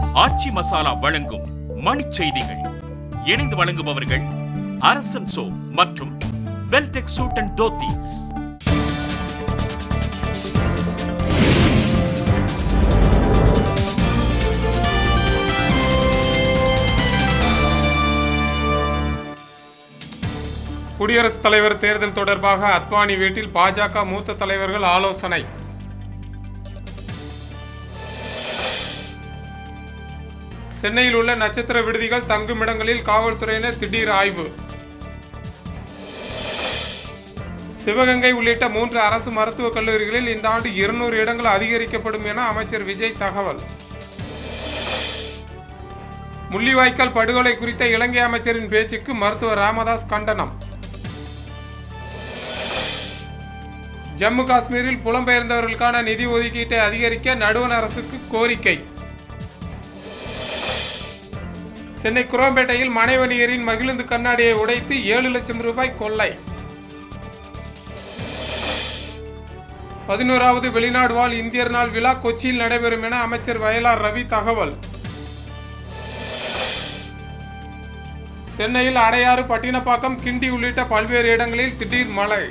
ஆச்சி மசாலா வழங்கும் மணிச் செய்திகள் இணைந்து வழங்குபவர்கள் அரசன் சோ மற்றும் வெல்டெக் சூட் அண்ட் தோத்தீஸ் குடியரசுத் தலைவர் தேர்தல் தொடர்பாக அத்வானி வீட்டில் பாஜக மூத்த தலைவர்கள் ஆலோசனை சென்னையில் உள்ள நட்சத்திர விடுதிகள் தங்குமிடங்களில் காவல்துறையினர் திடீர் ஆய்வு சிவகங்கை உள்ளிட்ட மூன்று அரசு மருத்துவக் கல்லூரிகளில் இந்த ஆண்டு இருநூறு இடங்கள் அதிகரிக்கப்படும் என அமைச்சர் விஜய் தகவல் முள்ளிவாய்க்கால் படுகொலை குறித்த இலங்கை அமைச்சரின் பேச்சுக்கு மருத்துவர் ராமதாஸ் கண்டனம் ஜம்மு காஷ்மீரில் புலம்பெயர்ந்தவர்களுக்கான நிதி ஒதுக்கீட்டை அதிகரிக்க நடுவண் அரசுக்கு கோரிக்கை சென்னை குரோம்பேட்டையில் மனைவணியரின் மகிழுந்து கண்ணாடியை உடைத்து ஏழு லட்சம் ரூபாய் கொள்ளை பதினோராவது வெளிநாடு வாழ் இந்தியர் நாள் விழா கொச்சியில் நடைபெறும் என அமைச்சர் வயலார் ரவி தகவல் சென்னையில் அடையாறு பட்டினப்பாக்கம் கிண்டி உள்ளிட்ட பல்வேறு இடங்களில் திடீர் மழை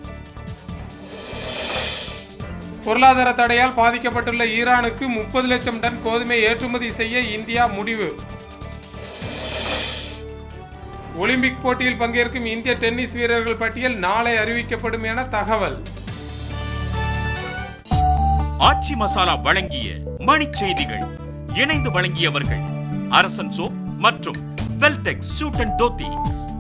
பொருளாதார தடையால் பாதிக்கப்பட்டுள்ள ஈரானுக்கு முப்பது லட்சம் டன் கோதுமை ஏற்றுமதி செய்ய இந்தியா முடிவு ஒலிம்பிக் போட்டியில் பங்கேற்கும் இந்திய டென்னிஸ் வீரர்கள் பட்டியல் நாளை அறிவிக்கப்படும் என தகவல் ஆச்சி மசாலா வழங்கிய மணிச் செய்திகள் இணைந்து வழங்கியவர்கள் அரசன் சோ மற்றும் வெல்டெக் சூட் அண்ட் தோத்தீஸ்